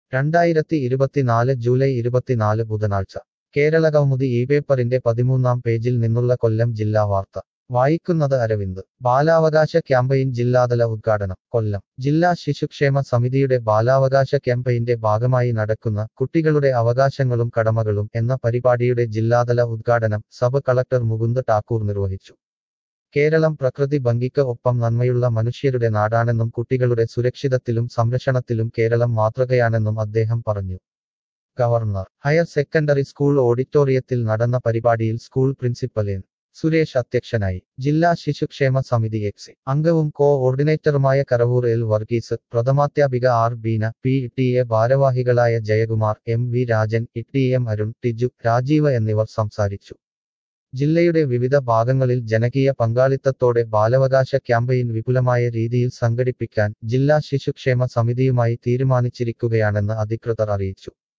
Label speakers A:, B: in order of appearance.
A: രണ്ടായിരത്തി ഇരുപത്തിനാല് ജൂലൈ ഇരുപത്തിനാല് ബുധനാഴ്ച കേരള കൗമുദി ഈ പേപ്പറിന്റെ പതിമൂന്നാം പേജിൽ നിന്നുള്ള കൊല്ലം ജില്ലാ വാർത്ത വായിക്കുന്നത് അരവിന്ദ് ബാലാവകാശ ക്യാമ്പയിൻ ജില്ലാതല ഉദ്ഘാടനം കൊല്ലം ജില്ലാ ശിശുക്ഷേമ സമിതിയുടെ ബാലാവകാശ ക്യാമ്പയിന്റെ ഭാഗമായി നടക്കുന്ന കുട്ടികളുടെ അവകാശങ്ങളും കടമകളും എന്ന പരിപാടിയുടെ ജില്ലാതല ഉദ്ഘാടനം സബ് കളക്ടർ മുകുന്ദ് ഠാക്കൂർ നിർവഹിച്ചു കേരളം പ്രകൃതി ഭംഗിക്ക് ഒപ്പം നന്മയുള്ള മനുഷ്യരുടെ നാടാണെന്നും കുട്ടികളുടെ സുരക്ഷിതത്തിലും സംരക്ഷണത്തിലും കേരളം മാതൃകയാണെന്നും അദ്ദേഹം പറഞ്ഞു ഗവർണർ ഹയർ സെക്കൻഡറി സ്കൂൾ ഓഡിറ്റോറിയത്തിൽ നടന്ന പരിപാടിയിൽ സ്കൂൾ പ്രിൻസിപ്പൽ എൻ സുരേഷ് അധ്യക്ഷനായി ജില്ലാ ശിശുക്ഷേമ സമിതി എക്സി അംഗവും കോഓർഡിനേറ്ററുമായ കരവൂർ എൽ വർഗീസ് പ്രഥമാധ്യാപിക R Beena P T A ഭാരവാഹികളായ Jayakumar M V Rajan T M Arun Tiju Rajeev എന്നിവർ സംസാരിച്ചു ജില്ലയുടെ വിവിധ ഭാഗങ്ങളിൽ ജനകീയ പങ്കാളിത്തത്തോടെ ബാലാവകാശ ക്യാമ്പയിൻ വിപുലമായ രീതിയിൽ സംഘടിപ്പിക്കാൻ ജില്ലാ ശിശുക്ഷേമ സമിതിയുമായി തീരുമാനിച്ചിരിക്കുകയാണെന്ന് അധികൃതർ അറിയിച്ചു